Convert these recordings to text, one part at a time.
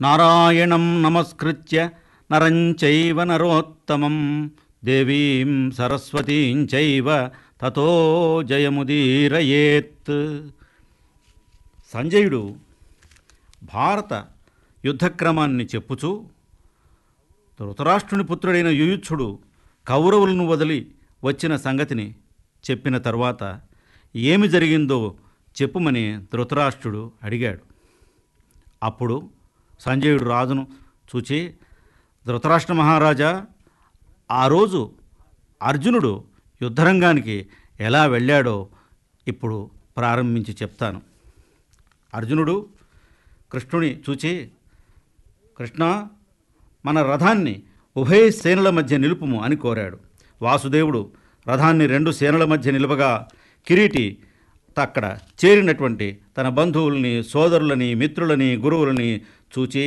నారాయణం నమస్కృత్య నరం చైవ నరోత్తమం దేవీం సరస్వతీం చైవ తతో జయముదీరయేత్ సంజయుడు భారత యుద్ధక్రమాన్ని చెప్పుచూ ధృతరాష్ట్రుని పుత్రుడైన యుయుత్సుడు కౌరవులను వదిలి వచ్చిన సంగతిని చెప్పిన తర్వాత ఏమి జరిగిందో చెప్పుమని ధృతరాష్ట్రుడు అడిగాడు అప్పుడు సంజయుడు రాజును చూచి ధృతరాష్ట్ర మహారాజా ఆ రోజు అర్జునుడు యుద్ధరంగానికి ఎలా వెళ్ళాడో ఇప్పుడు ప్రారంభించి చెప్తాను అర్జునుడు కృష్ణుని చూచి కృష్ణ మన రథాన్ని ఉభయ సేనల మధ్య నిలుపుము అని కోరాడు వాసుదేవుడు రథాన్ని రెండు సేనల మధ్య నిలపగా కిరీటి అక్కడ చేరినటువంటి తన బంధువుల్ని సోదరులని మిత్రులని గురువులని చూచి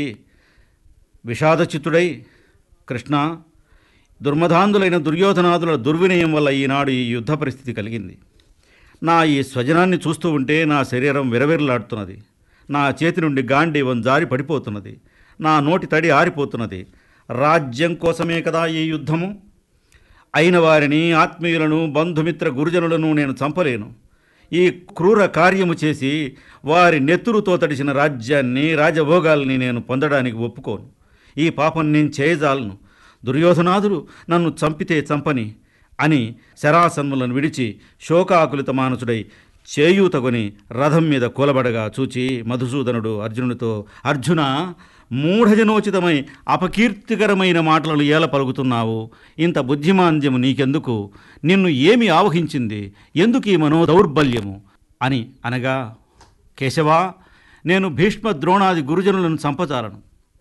విషాదచిత్తుడై కృష్ణ దుర్మధాంధులైన దుర్యోధనాదుల దుర్వినయం వల్ల ఈనాడు ఈ యుద్ధ పరిస్థితి కలిగింది నా ఈ స్వజనాన్ని చూస్తూ ఉంటే నా శరీరం విరవిరలాడుతున్నది నా చేతి నుండి గాంధీవం జారి పడిపోతున్నది నా నోటి తడి ఆరిపోతున్నది రాజ్యం కోసమే కదా ఈ యుద్ధము అయిన వారిని ఆత్మీయులను బంధుమిత్ర గురుజనులను నేను చంపలేను ఈ క్రూర కార్యము చేసి వారి నెత్తురుతో తడిసిన రాజ్యాన్ని రాజభోగాల్ని నేను పొందడానికి ఒప్పుకోను ఈ పాపం నేను చేయజాలను దుర్యోధనాదుడు నన్ను చంపితే చంపని అని శరాసన్ములను విడిచి శోకాకులిత మానసుడై చేయూతగొని రథం మీద కూలబడగా చూచి మధుసూదనుడు అర్జునుడితో అర్జున మూఢజనోచితమై అపకీర్తికరమైన మాటలను ఏల పలుకుతున్నావు ఇంత బుద్ధిమాంద్యము నీకెందుకు నిన్ను ఏమి ఆవహించింది ఎందుకు ఈ మనో దౌర్బల్యము అని అనగా కేశవా నేను భీష్మ ద్రోణాది గురుజనులను చంపచాలను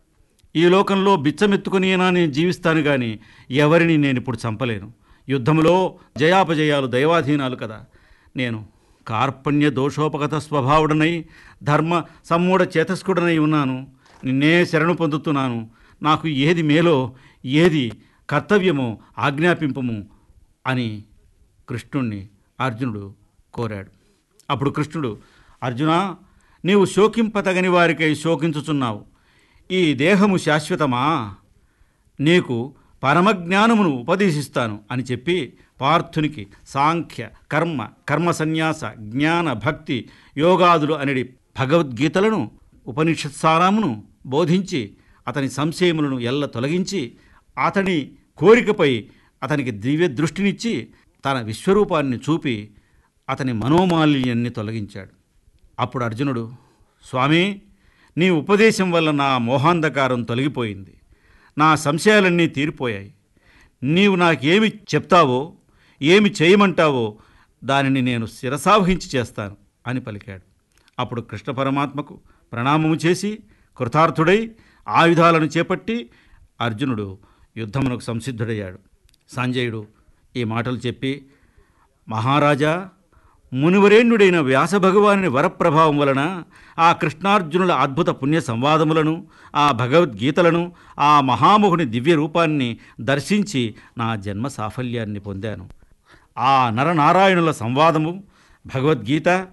ఈ లోకంలో బిచ్చమెత్తుకునినా నేను జీవిస్తాను కానీ ఎవరిని నేను ఇప్పుడు చంపలేను యుద్ధంలో జయాపజయాలు దైవాధీనాలు కదా నేను కార్పణ్య దోషోపగత స్వభావుడనై ధర్మ సమ్మూఢ చేతస్కుడనై ఉన్నాను నిన్నే శరణు పొందుతున్నాను నాకు ఏది మేలో ఏది కర్తవ్యమో ఆజ్ఞాపింపము అని కృష్ణుణ్ణి అర్జునుడు కోరాడు అప్పుడు కృష్ణుడు అర్జునా నీవు శోకింపతగని వారికై శోకించుచున్నావు ఈ దేహము శాశ్వతమా నీకు పరమజ్ఞానమును ఉపదేశిస్తాను అని చెప్పి పార్థునికి సాంఖ్య కర్మ కర్మ సన్యాస జ్ఞాన భక్తి యోగాదులు అనేది భగవద్గీతలను ఉపనిషత్సారామును బోధించి అతని సంశయములను ఎల్ల తొలగించి అతని కోరికపై అతనికి దివ్య దృష్టినిచ్చి తన విశ్వరూపాన్ని చూపి అతని మనోమాలిన్యాన్ని తొలగించాడు అప్పుడు అర్జునుడు స్వామి నీ ఉపదేశం వల్ల నా మోహాంధకారం తొలగిపోయింది నా సంశయాలన్నీ తీరిపోయాయి నీవు నాకేమి చెప్తావో ఏమి చేయమంటావో దానిని నేను శిరసావహించి చేస్తాను అని పలికాడు అప్పుడు కృష్ణ పరమాత్మకు ప్రణామము చేసి కృతార్థుడై ఆయుధాలను చేపట్టి అర్జునుడు యుద్ధమునకు సంసిద్ధుడయ్యాడు సంజయుడు ఈ మాటలు చెప్పి మహారాజా మునివరేణ్యుడైన వ్యాసభగవాని వరప్రభావం వలన ఆ కృష్ణార్జునుల అద్భుత పుణ్య సంవాదములను ఆ భగవద్గీతలను ఆ మహామోహుని దివ్య రూపాన్ని దర్శించి నా జన్మ సాఫల్యాన్ని పొందాను ఆ నరనారాయణుల సంవాదము భగవద్గీత